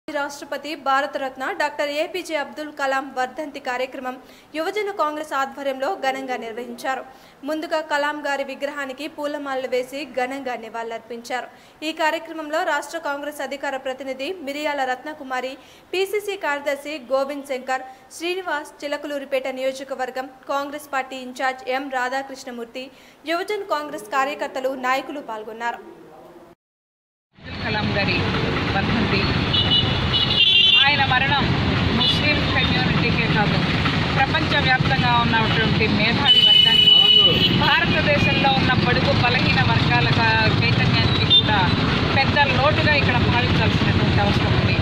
రాష్ట్రపతి Bharat Ratna doctor APJ Abdul Kalam వర్ధంతి కార్యక్రమం యువజన కాంగ్రెస్ ఆధ్వర్యంలో ఘనంగా నిర్వహించారు ముందుగా కలాం గారి విగ్రహానికి పూలమాలలు వేసి ఘనంగా నివాళులర్పించారు ఈ కార్యక్రమంలో రాష్ట్ర కాంగ్రెస్ అధికార ప్రతినిధి మిరియాల రత్నకుమారి పిసిసి కార్యదర్శి గోవింద్ శంకర్ శ్రీనివాస్ చిలకలూరిపేట నియోజకవర్గం Congress party in charge M Radhakrishnamurthy యువజన కాంగ్రెస్ కార్యకర్తలు నాయకులు పాల్గొన్నారు అబ్దుల్ కలాం గారి వర్ధంతి ఆయన మరణం ముస్లిం కమ్యూనిటీకే కాదు ప్రపంచవ్యాప్తంగా ఉన్నటువంటి మేధావి వర్గానికి భారతదేశంలో ఉన్న బడుగు బలహీన వర్గాల కా- చైతన్యానికి కూడా పెద్ద లోటుగా ఇక్కడ భావించాల్సినటువంటి అవసరం ఉంది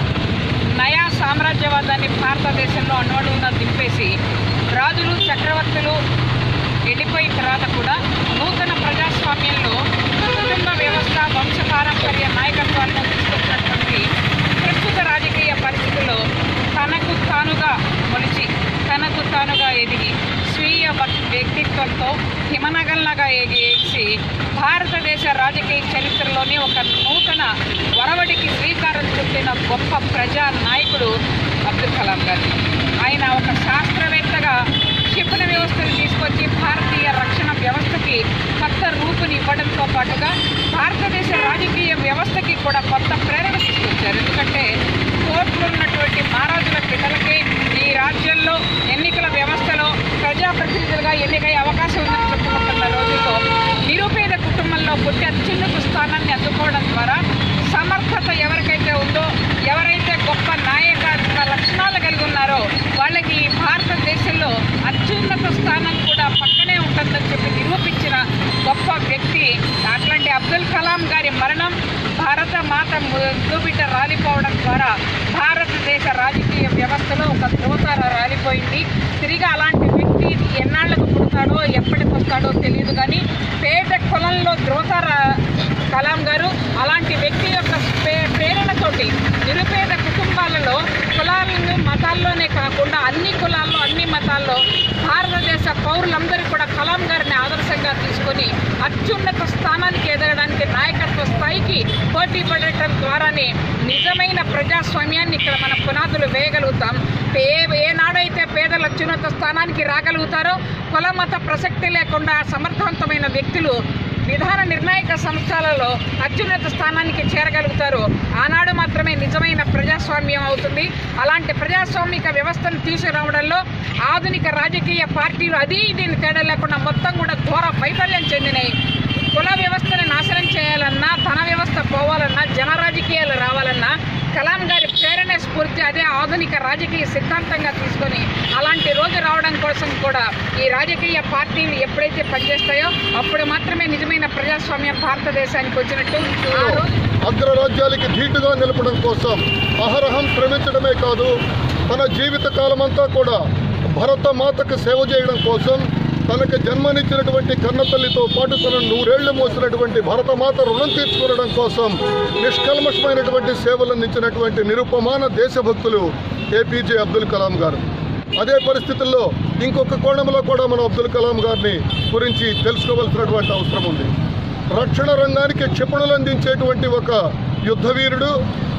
నయా సామ్రాజ్యవాదాన్ని భారతదేశంలో అణువణువున దింపేసి రాజులు చక్రవర్తులు వెళ్ళిపోయిన తర్వాత కూడా నూతన ప్రజాస్వామ్యంలో కుటుంబ వ్యవస్థ వంశపారంపర్య నాయకత్వాలను తీసుకొచ్చినటువంటి ప్రస్తుత రాజకీయ పరిస్థితుల్లో తనకు తానుగా మొలిచి తనకు తానుగా ఎదిగి స్వీయ వ- వ్యక్తిత్వంతో హిమనగల్లాగా ఎగిసి భారతదేశ రాజకీయ చరిత్రలోనే ఒక నూతన వరవడికి శ్రీకారం చుట్టిన గొప్ప ప్రజా నాయకుడు అబ్దుల్ కలాం గారు ఆయన ఒక శాస్త్రవేత్తగా క్షిపణి వ్యవస్థను తీసుకొచ్చి భారతీయ రక్షణ వ్యవస్థకి కొత్త రూపుని ఇవ్వడంతో పాటుగా భారతదేశ రాజకీయ వ్యవస్థకి కూడా కొత్త ప్రేరణ తీసుకొచ్చారు ఎందుకంటే కోర్టులు ఉన్నటువంటి మహారాజుల బిడ్డలకి ఈ రాజ్యంలో ఎన్నికల వ్యవస్థలో ప్రజాప్రతినిధులుగా ఎన్నికయ్యే అవకాశం ఉందని చెప్పుకుంటున్న రోజుల్లో నిరుపేద కుటుంబంలో పుట్టి అత్యున్నత స్థానాన్ని అందుకోవడం ద్వారా సమర్థత ఎవరికైతే ఉందో ఎవరైతే గొప్ప నాయక లక్షణాలు కలిగి ఉన్నారో వాళ్ళకి ఈ భారతదేశంలో అత్యున్నత స్థానం కూడా పక్కనే ఉంటుందని చెప్పి నిరూపించిన గొప్ప వ్యక్తి అట్లాంటి అబ్దుల్ కలాం గారి మరణం భారత మాత ముద్దుబిడ్డ రాలిపోవడం ద్వారా భారతదేశ రాజకీయ వ్యవస్థలో ఒక ధ్రువతార రాలిపోయింది తిరిగి అలాంటి వ్యక్తి ఎన్నాళ్లకు పుడతాడో ఎప్పటికి వస్తాడో తెలియదు కానీ పేద కులంలో ధ్రువతార కలాం గారు అలాంటి వ్యక్తి యొక్క ప్రే- ప్రేరణతోటి నిరుపేద కుటుంబాలలో కులాలను మతాల్లోనే కాకుండా అన్ని కులాల్లో అన్ని మతాల్లో భారతదేశ పౌరులందరూ కూడా కలాం గారిని ఆదర్శంగా తీసుకొని అత్యున్నత స్థానానికి ఎదగడానికి నాయకత్వ స్థాయికి పోటీ పడటం ద్వారానే నిజమైన ప్రజాస్వామ్యాన్ని ఇక్కడ మన పునాదులు వేయగలుగుతాం ఏ ఏనాడైతే పేదలు అత్యున్నత స్థానానికి రాగలుగుతారో కుల మత ప్రసక్తి లేకుండా సమర్థవంతమైన వ్యక్తులు విధాన నిర్ణాయక సంస్థలలో అత్యున్నత స్థానానికి చేరగలుగుతారు ఆనాడు మాత్రమే నిజమైన ప్రజాస్వామ్యం అవుతుంది అలాంటి ప్రజాస్వామిక వ్యవస్థను తీసుకురావడంలో ఆధునిక రాజకీయ పార్టీలు అది దీన్ని తేడా లేకుండా మొత్తం కూడా ఘోర వైఫల్యం చెందినాయి కుల వ్యవస్థను నాశనం చేయాలన్నా ధన వ్యవస్థ పోవాలన్నా జన రాజకీయాలు రావాలన్నా కలాం గారి ప్రేరణ స్ఫూర్తి అదే ఆధునిక రాజకీయ సిద్ధాంతంగా తీసుకొని అలాంటి రోజు రావడం కోసం కూడా ఈ రాజకీయ పార్టీలు ఎప్పుడైతే పనిచేస్తాయో అప్పుడు మాత్రమే నిజమైన ప్రజాస్వామ్యం భారతదేశానికి వచ్చినట్టు ఆ రోజు అగ్రరాజ్యాలకి ధీటుగా నిలపడం కోసం అహరహం శ్రమించడమే కాదు తన జీవిత కాలమంతా కూడా భరత మాతకు సేవ చేయడం కోసం తనకు జన్మనిచ్చినటువంటి కన్నతల్లితో పాటు తన నూరేళ్లు మోసినటువంటి భరతమాత రుణం తీర్చుకోవడం కోసం నిష్కల్మషమైనటువంటి సేవలు అందించినటువంటి నిరుపమాన దేశభక్తులు ఏపీజే అబ్దుల్ కలాం గారు అదే పరిస్థితుల్లో ఇంకొక కోణంలో కూడా మనం అబ్దుల్ కలాం గారిని గురించి తెలుసుకోవాల్సినటువంటి అవసరం ఉంది రక్షణ రంగానికి క్షిపణులు అందించేటువంటి ఒక యుద్ధవీరుడు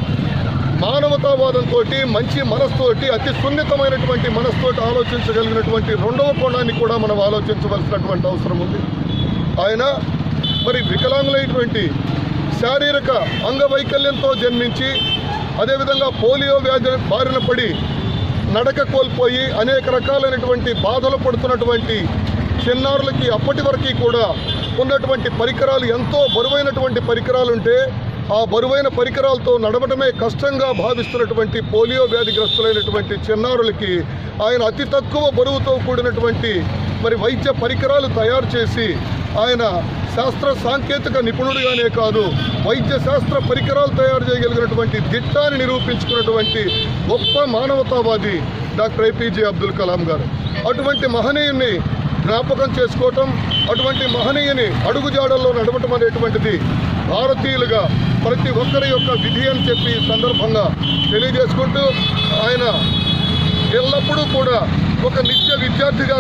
మానవతావాదంతో మంచి మనస్తోటి అతి సున్నితమైనటువంటి మనస్తోటి ఆలోచించగలిగినటువంటి రెండవ కోణాన్ని కూడా మనం ఆలోచించవలసినటువంటి అవసరం ఉంది ఆయన మరి వికలాంగులైనటువంటి శారీరక అంగవైకల్యంతో జన్మించి అదేవిధంగా పోలియో వ్యాధి బారిన పడి నడక కోల్పోయి అనేక రకాలైనటువంటి బాధలు పడుతున్నటువంటి చిన్నారులకి అప్పటి వరకు కూడా ఉన్నటువంటి పరికరాలు ఎంతో బరువైనటువంటి పరికరాలు ఉంటే ఆ బరువైన పరికరాలతో నడవడమే కష్టంగా భావిస్తున్నటువంటి పోలియో వ్యాధిగ్రస్తులైనటువంటి చిన్నారులకి ఆయన అతి తక్కువ బరువుతో కూడినటువంటి మరి వైద్య పరికరాలు తయారు చేసి ఆయన శాస్త్ర సాంకేతిక నిపుణుడిగానే కాదు వైద్య శాస్త్ర పరికరాలు తయారు చేయగలిగినటువంటి దిట్టాన్ని నిరూపించుకున్నటువంటి గొప్ప మానవతావాది డాక్టర్ ఏపీజే అబ్దుల్ కలాం గారు అటువంటి మహనీయుని జ్ఞాపకం చేసుకోవటం అటువంటి మహనీయుని అడుగుజాడల్లో నడవటం అనేటువంటిది భారతీయులుగా ప్రతి ఒక్కరి యొక్క విధి అని చెప్పి ఈ సందర్భంగా తెలియజేసుకుంటూ ఆయన ఎల్లప్పుడూ కూడా ఒక నిత్య విద్యార్థిగా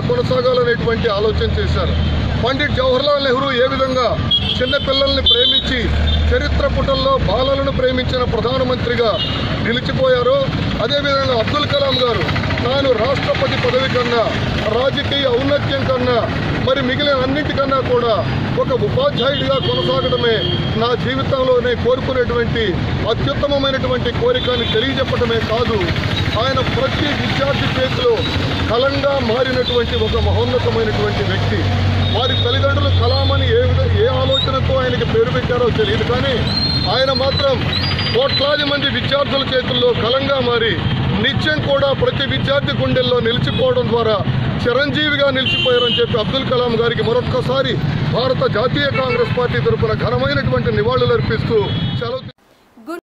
కొనసాగాలనేటువంటి ఆలోచన చేశారు పండిట్ జవహర్లాల్ నెహ్రూ ఏ విధంగా చిన్న పిల్లల్ని ప్రేమించి చరిత్ర పుటల్లో బాలలను ప్రేమించిన ప్రధానమంత్రిగా నిలిచిపోయారో అదేవిధంగా అబ్దుల్ కలాం గారు తాను రాష్ట్రపతి పదవి కన్నా రాజకీయ ఔన్నత్యం కన్నా మరి మిగిలిన అన్నింటికన్నా కూడా ఒక ఉపాధ్యాయుడిగా కొనసాగడమే నా జీవితంలోనే కోరుకునేటువంటి అత్యుత్తమమైనటువంటి కోరికని తెలియజెప్పడమే కాదు ఆయన ప్రతి విద్యార్థి చేతిలో కలంగా మారినటువంటి ఒక మహోన్నతమైనటువంటి వ్యక్తి వారి తల్లిదండ్రులు కలామని ఏ విధ ఏ ఆలోచనతో ఆయనకి పేరు పెట్టారో తెలియదు కానీ ఆయన మాత్రం కోట్లాది మంది విద్యార్థుల చేతుల్లో కలంగా మారి నిత్యం కూడా ప్రతి విద్యార్థి గుండెల్లో నిలిచిపోవడం ద్వారా చిరంజీవిగా నిలిచిపోయారని చెప్పి అబ్దుల్ కలాం గారికి మరొక్కసారి భారత జాతీయ కాంగ్రెస్ పార్టీ తరపున ఘనమైనటువంటి నివాళులర్పిస్తూ సెలవు